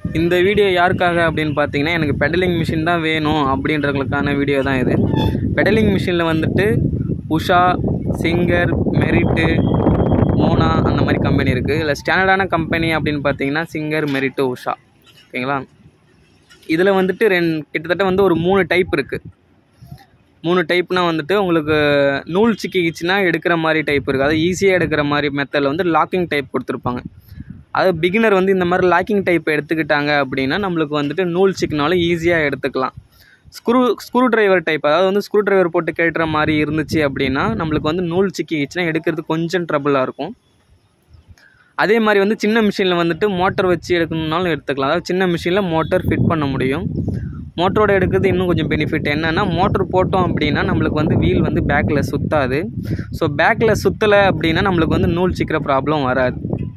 இந்த வீடியோ யாருக்காக அப்படின்னு பார்த்தீங்கன்னா எனக்கு பெடலிங் மிஷின் தான் வேணும் அப்படின்றவங்களுக்கான வீடியோ தான் இது பெடலிங் மிஷினில் வந்துட்டு உஷா சிங்கர் மெரிட்டு மோனா அந்த மாதிரி கம்பெனி இருக்குது இல்லை ஸ்டாண்டர்டான கம்பெனி அப்படின்னு பார்த்தீங்கன்னா சிங்கர் மெரிட்டு உஷா ஓகேங்களா இதில் வந்துட்டு ரெண்டு கிட்டத்தட்ட வந்து ஒரு மூணு டைப் இருக்குது மூணு டைப்னா வந்துட்டு உங்களுக்கு நூல் சிக்கிக்கிச்சுன்னா எடுக்கிற மாதிரி டைப் இருக்குது அது ஈஸியாக எடுக்கிற மாதிரி மெத்தடில் வந்து லாக்கிங் டைப் கொடுத்துருப்பாங்க அது பிகினர் வந்து இந்த மாதிரி லாக்கிங் டைப் எடுத்துக்கிட்டாங்க அப்படின்னா நம்மளுக்கு வந்துட்டு நூல் சிக்கினாலும் ஈஸியாக எடுத்துக்கலாம் ஸ்க்ரூ ஸ்க்ரூ டிரைவர் டைப் அதாவது வந்து ஸ்க்ரூ டிரைவர் போட்டு கேட்டுற மாதிரி இருந்துச்சு அப்படின்னா நம்மளுக்கு வந்து நூல் சிக்கிச்சுன்னா எடுக்கிறது கொஞ்சம் ட்ரபுளாக இருக்கும் அதே மாதிரி வந்து சின்ன மிஷினில் வந்துட்டு மோட்டர் வச்சு எடுக்கணுன்னாலும் எடுத்துக்கலாம் அதாவது சின்ன மிஷினில் மோட்டர் ஃபிட் பண்ண முடியும் மோட்டரோட எடுக்கிறது இன்னும் கொஞ்சம் பெனிஃபிட் என்னென்னா மோட்டர் போட்டோம் அப்படின்னா நம்மளுக்கு வந்து வீல் வந்து பேக்கில் சுத்தாது ஸோ பேக்கில் சுற்றலை அப்படின்னா நம்மளுக்கு வந்து நூல் சிக்கிற ப்ராப்ளம் வராது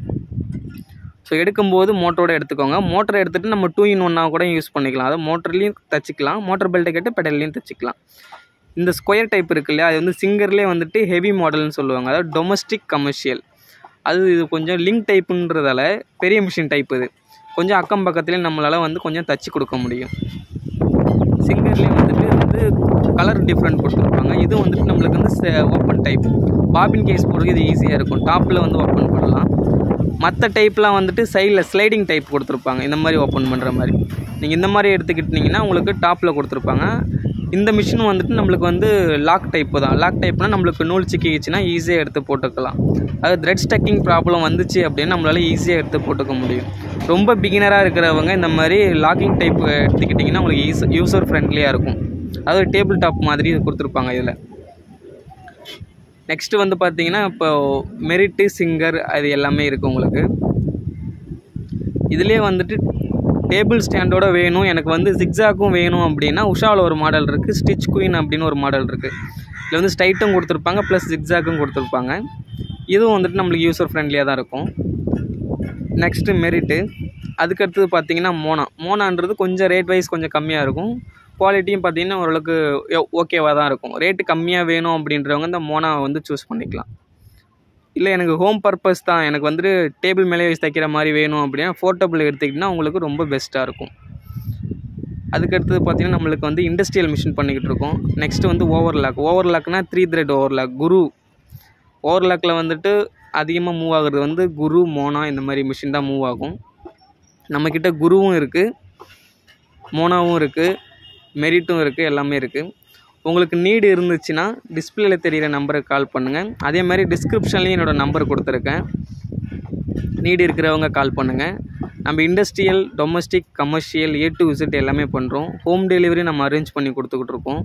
ஸோ எடுக்கும்போது மோட்டரோட எடுத்துக்கோங்க மோட்டரை எடுத்துகிட்டு நம்ம டூ இன் ஒன்னாக கூட யூஸ் பண்ணிக்கலாம் அதாவது மோட்டர்லேயும் தச்சுக்கலாம் மோட்டர் பெல்ட்டை கேட்டு பெடல்லையும் தச்சுக்கலாம் இந்த ஸ்கொயர் டைப் இருக்கு இல்லையா அது வந்து சிங்கர்லேயே வந்துட்டு ஹெவி மாடல்னு சொல்லுவாங்க அதாவது டொமஸ்டிக் கமர்ஷியல் அது இது கொஞ்சம் லிங்க் டைப்புன்றதால பெரிய மிஷின் டைப் இது கொஞ்சம் அக்கம் பக்கத்துலேயே நம்மளால் வந்து கொஞ்சம் தச்சு கொடுக்க முடியும் சிங்கர்லேயே வந்துட்டு வந்து கலர் டிஃப்ரெண்ட் கொடுத்துருப்பாங்க இது வந்துட்டு நம்மளுக்கு வந்து ஓப்பன் டைப் பாபின் கேஸ் போடுறது இது ஈஸியாக இருக்கும் டாப்பில் வந்து ஓப்பன் பண்ணலாம் மற்ற டைப்லாம் வந்துட்டு சைடில் ஸ்லைடிங் டைப் கொடுத்துருப்பாங்க இந்த மாதிரி ஓப்பன் பண்ணுற மாதிரி நீங்கள் இந்த மாதிரி எடுத்துக்கிட்டிங்கன்னா உங்களுக்கு டாப்பில் கொடுத்துருப்பாங்க இந்த மிஷின் வந்துட்டு நம்மளுக்கு வந்து லாக் டைப்பு தான் லாக் டைப்னா நம்மளுக்கு நூல் சிக்கிச்சுன்னா ஈஸியாக எடுத்து போட்டுக்கலாம் அது த்ரெட் ஸ்டக்கிங் ப்ராப்ளம் வந்துச்சு அப்படின்னா நம்மளால் ஈஸியாக எடுத்து போட்டுக்க முடியும் ரொம்ப பிகினராக இருக்கிறவங்க இந்த மாதிரி லாக்கிங் டைப் எடுத்துக்கிட்டிங்கன்னா உங்களுக்கு யூஸ் யூசர் ஃப்ரெண்ட்லியாக இருக்கும் அதாவது டேபிள் டாப் மாதிரி கொடுத்துருப்பாங்க இதில் நெக்ஸ்ட்டு வந்து பார்த்தீங்கன்னா இப்போ மெரிட்டு சிங்கர் அது எல்லாமே இருக்குது உங்களுக்கு இதுலேயே வந்துட்டு டேபிள் ஸ்டாண்டோட வேணும் எனக்கு வந்து ஜிக்ஸாக்கும் வேணும் அப்படின்னா உஷாவில் ஒரு மாடல் இருக்குது ஸ்டிச் குயின் அப்படின்னு ஒரு மாடல் இருக்குது இதில் வந்து ஸ்டைட்டும் கொடுத்துருப்பாங்க ப்ளஸ் ஜிக்ஸாக்கும் கொடுத்துருப்பாங்க இதுவும் வந்துட்டு நம்மளுக்கு யூசர் ஃப்ரெண்ட்லியாக தான் இருக்கும் நெக்ஸ்ட்டு மெரிட்டு அதுக்கடுத்தது பார்த்தீங்கன்னா மோனா மோனான்றது கொஞ்சம் ரேட் வைஸ் கொஞ்சம் கம்மியாக இருக்கும் குவாலிட்டியும் பார்த்தீங்கன்னா ஓரளவுக்கு ஓகேவாக தான் இருக்கும் ரேட்டு கம்மியாக வேணும் அப்படின்றவங்க இந்த மோனாவை வந்து சூஸ் பண்ணிக்கலாம் இல்லை எனக்கு ஹோம் பர்பஸ் தான் எனக்கு வந்துட்டு டேபிள் மேலே வச்சு தைக்கிற மாதிரி வேணும் அப்படின்னா ஃபோர்டபுள் எடுத்துக்கிட்டிங்கன்னா உங்களுக்கு ரொம்ப பெஸ்ட்டாக இருக்கும் அதுக்கடுத்தது பார்த்திங்கன்னா நம்மளுக்கு வந்து இண்டஸ்ட்ரியல் மிஷின் பண்ணிக்கிட்டு இருக்கோம் நெக்ஸ்ட்டு வந்து ஓவர்லாக் ஓவர்லாக்னால் த்ரீ த்ரெட் ஓவர்லாக் குரு ஓவர்லாக்கில் வந்துட்டு அதிகமாக மூவ் ஆகுறது வந்து குரு மோனா இந்த மாதிரி மிஷின் தான் மூவ் ஆகும் நம்மக்கிட்ட குருவும் இருக்குது மோனாவும் இருக்குது மெரிட்டும் இருக்குது எல்லாமே இருக்குது உங்களுக்கு நீடு இருந்துச்சுன்னா டிஸ்பிளேல தெரிகிற நம்பருக்கு கால் பண்ணுங்கள் அதே மாதிரி டிஸ்கிரிப்ஷன்லேயும் என்னோடய நம்பர் கொடுத்துருக்கேன் நீடு இருக்கிறவங்க கால் பண்ணுங்கள் நம்ம industrial domestic commercial A to visit எல்லாமே பண்ணுறோம் ஹோம் டெலிவரி நம்ம அரேஞ்ச் பண்ணி கொடுத்துக்கிட்டு இருக்கோம்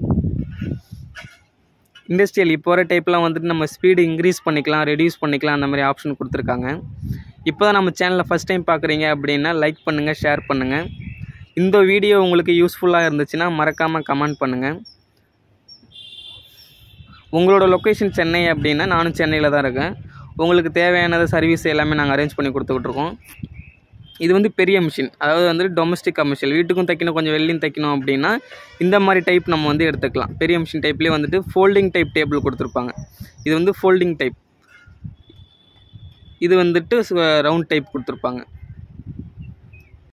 இண்டஸ்ட்ரியல் இப்போ வர டைப்லாம் வந்துட்டு நம்ம ஸ்பீடு இன்க்ரீஸ் பண்ணிக்கலாம் ரெடியூஸ் பண்ணிக்கலாம் அந்த மாதிரி ஆப்ஷன் கொடுத்துருக்காங்க இப்போ தான் நம்ம சேனலில் ஃபஸ்ட் டைம் பார்க்குறீங்க அப்படின்னா லைக் பண்ணுங்கள் ஷேர் பண்ணுங்கள் இந்த வீடியோ உங்களுக்கு யூஸ்ஃபுல்லாக இருந்துச்சுன்னா மறக்காமல் கமெண்ட் பண்ணுங்கள் உங்களோட லொக்கேஷன் சென்னை அப்படின்னா நானும் சென்னையில் தான் இருக்கேன் உங்களுக்கு தேவையானது சர்வீஸ் எல்லாமே நாங்கள் அரேஞ்ச் பண்ணி கொடுத்துக்கிட்டு இருக்கோம் இது வந்து பெரிய மிஷின் அதாவது வந்து டொமஸ்டிக் கமர்ஷியல் வீட்டுக்கும் தைக்கணும் கொஞ்சம் வெளியும் தைக்கணும் அப்படின்னா இந்த மாதிரி டைப் நம்ம வந்து எடுத்துக்கலாம் பெரிய மிஷின் டைப்லேயே வந்துட்டு ஃபோல்டிங் டைப் டேபிள் கொடுத்துருப்பாங்க இது வந்து ஃபோல்டிங் டைப் இது வந்துட்டு ரவுண்ட் டைப் கொடுத்துருப்பாங்க